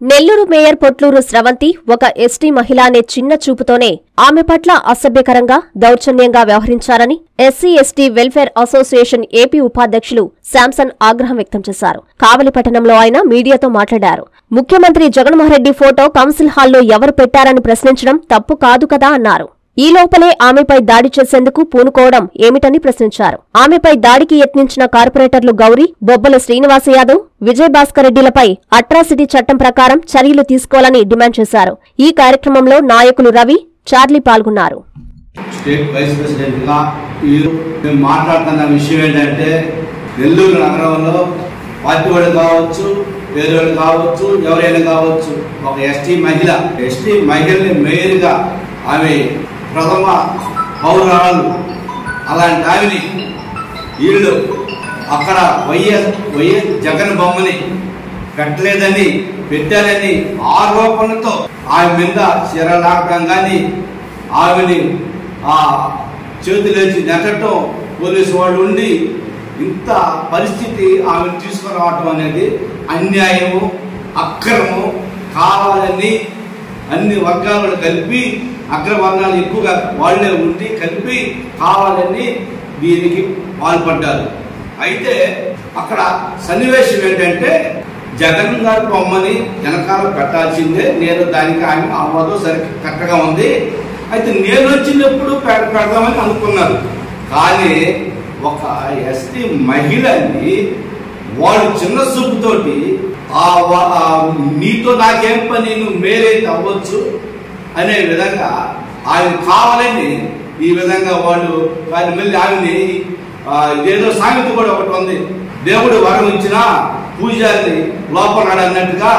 Nellore mayor Potluru స్రవంతి ఒక ST మహిళ అనే చిన్న చూపుతోనే ఆమె పట్ల అసభ్యకరంగా దౌర్జన్యంగా వ్యవహరించారని SC ST welfare association AP ఉపాధ్యక్షులు శాంసన్ ఆగ్రహం వ్యక్తం చేశారు కావలిపట్టణంలో ఆయన మీడియాతో మాట్లాడారు ముఖ్యమంత్రి జగన్మోహన్రెడ్డి ఫోటో కౌన్సిల్ హాల్లో ఎవరు పెట్టారని ప్రశ్నించడం తప్పు కాదు కదా అన్నారు ఈ లోపలే ఆమెపై దాడి చేసేందుకు పూనుకోవడం ఏమిటని ప్రశ్నించారు ఆమెపై దాడికి యత్నించిన కార్పొరేటర్లు గౌరీ బొబ్బల శ్రీనివాస యాదవ్ విజయభాస్కర్ రెడ్డిలపై అట్రాసిటీ చట్టం ప్రకారం చర్యలు తీసుకోవాలని డిమాండ్ చేశారు ఈ కార్యక్రమంలో నాయకులు రవి చార్లీ పాల్గొన్నారు స్టేట్ వైస్ ప్రెసిడెంట్గా ఈరోజు మేము మాట్లాడుతున్న విషయం ఏంటంటే నెల్లూరు నగరంలో పార్టీ వాళ్ళు కావచ్చు వేరే వాళ్ళు కావచ్చు ఎవరైనా కావచ్చు ఒక ఎస్టీ మహిళ ఎస్టీ మహిళని మేయర్గా ఆమె ప్రథమ పౌరాలు అలాంటి ఆమెని వీళ్ళు అక్కడ వైఎస్ వైఎస్ జగన్ బొమ్మని పెట్టలేదని పెట్టారని ఆరోపణలతో ఆమె మీద శిరలాగడం కానీ ఆమెని ఆ చేతులేసి నెట్టడం పోలీసు వాళ్ళు ఉండి ఇంత పరిస్థితి ఆమెను తీసుకురావటం అనేది అన్యాయము అక్రమము కావాలని అన్ని వర్గాలను కలిపి అగ్రవర్ణాలు ఎక్కువగా వాళ్ళే ఉండి కలిపి కావాలని దీనికి పాల్పడ్డారు అయితే అక్కడ సన్నివేశం ఏంటంటే జగన్ గారి బొమ్మని వెనకాల పెట్టాల్సిందే నేను దానికి ఆమె ఆమోదం సరి కరెక్ట్గా ఉంది అయితే నేను వచ్చినప్పుడు పెడ- పెడదామని అనుకున్నారు కానీ ఒక ఎస్టీ మహిళని వాళ్ళు చిన్న చూపుతోటి ఆ వా- ఆ నీతో నాకేం పని నువ్వు మేరైతే అవ్వచ్చు అనే విధంగా ఆయన కావాలని ఈ విధంగా వాళ్ళు కానీ మళ్ళీ ఆమెని ఆ, ఇదేదో సామెత కూడా ఒకటి ఉంది దేవుడు వరం ఇచ్చినా పూజారిని లోపల రాడు అన్నట్టుగా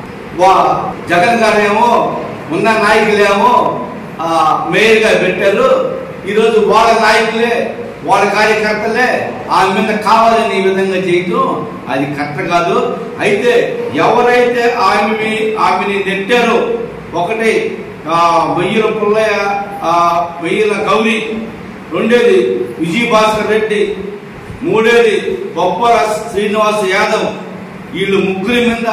వా జగన్ గారేమో ఉన్న నాయకులేమో ఆ, మేయర్గా పెట్టారు ఈరోజు వాళ్ళ నాయకులే వాళ్ళ కార్యకర్తలే ఆమె మీద కావాలని ఈ విధంగా చేయటం అది కరెక్ట్ కాదు అయితే ఎవరైతే ఆమె ఆమెని నెట్టారో ఒకటి ఆ, వెయ్యిల పుల్లయ్య ఆ, వెయ్యిల గౌరీ రెండేది విజయభాస్కర్ రెడ్డి మూడేది బొప్పల శ్రీనివాస్ యాదవ్ వీళ్ళు ముగ్గురి మీద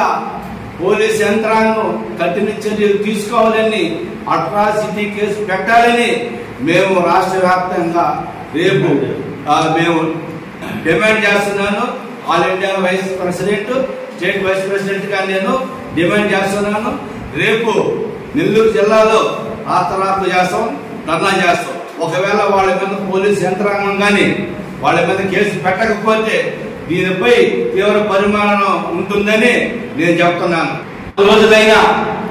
పోలీస్ యంత్రాంగం కఠిన చర్యలు తీసుకోవాలని అట్రాసిటీ కేసు పెట్టాలని మేము రాష్ట్ర వ్యాప్తంగా రేపు ఆ, మేము డిమాండ్ చేస్తున్నాను all India vice president state vice president గా నేను డిమాండ్ చేస్తున్నాను రేపు నెల్లూరు జిల్లాలో రాత్రాత్మ చేస్తాం ధర్నా చేస్తాం ఒకవేళ వాళ్ళ మీద పోలీస్ యంత్రాంగం కానీ వాళ్ళ మీద కేసు పెట్టకపోతే దీనిపై తీవ్ర పరిమాణం ఉంటుందని నేను చెప్తున్నాను ఈ రోజులైనా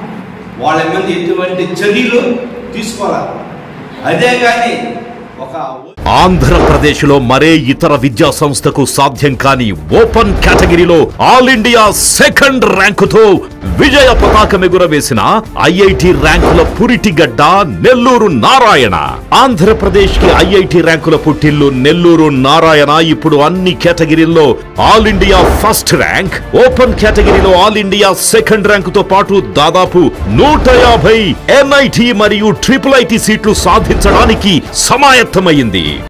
వాళ్ళ మీద ఎటువంటి చర్యలు తీసుకోవాలి అదే కానీ ఒక ఆంధ్రప్రదేశ్లో మరే ఇతర విద్యా సంస్థకు సాధ్యం కాని ఓపెన్ కేటగిరీలో ఆల్ ఇండియా సెకండ్ ర్యాంకుతో విజయ పతాకం ఎగురవేసిన ఐఐటి ర్యాంకుల పురిటిగడ్డ నెల్లూరు నారాయణ ఆంధ్రప్రదేశ్ కి ఐఐటి ర్యాంకుల పుట్టిల్లు నెల్లూరు నారాయణ ఇప్పుడు అన్ని కేటగిరీల్లో all India first rank open కేటగిరీలో ఆల్ ఇండియా సెకండ్ ర్యాంకుతో పాటు దాదాపు నూట యాభై ఎన్ఐటి మరియు ట్రిపుల్ ఐటి సీట్లు సాధించడానికి సమాయత్తమైంది